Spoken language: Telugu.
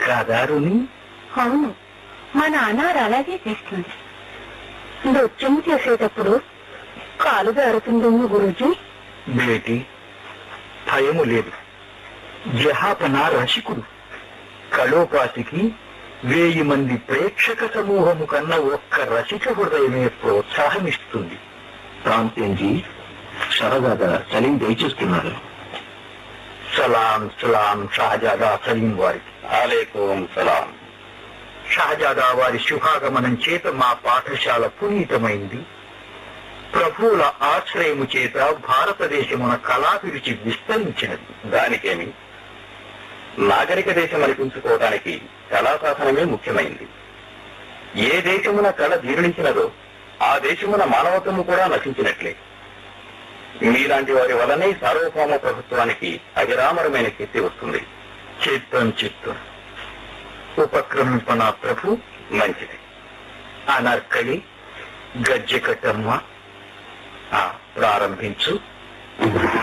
కాదారుని అవును మా నాన్న అలాగే చేస్తుంది నృత్యం చేసేటప్పుడు కాలు జారుతుందేమో గురూజీ బేటి భయము లేదు జహాపన రసికుడు కళోపాతికి వేయి మంది ప్రేక్షక సమూహము కన్నా ఒక్క రసిక హృదయమే ప్రోత్సాహమిస్తుంది తాంతేంజీ సరదాగా సలీం దయచేస్తున్నారు సలాం సలాం షాజాదా సలీం వారికి ఆలేకోం సలాం షహజాదా వారి శుభాగమనం చేత మా పాఠశాల పునీతమైంది ప్రభువుల ఆశ్రయము చేత భారతదేశమున కళాభిరుచి విస్తరించినది దానికేమి నాగరిక దేశం అనిపించుకోవడానికి కళాశాసనమే ముఖ్యమైంది ఏ దేశమున కళ జీర్ణించినదో ఆ దేశమున మానవత్వము కూడా నశించినట్లే మీలాంటి వారి వలనే సార్వభౌమ ప్రభుత్వానికి అవిరామరమైన కీర్తి వస్తుంది చిత్తం చిత్తం ఉపక్రమింపన ప్రభు మంచిది అనార్కలి గజ్జెకట్టమ్మ ఆ, ప్రారంభించు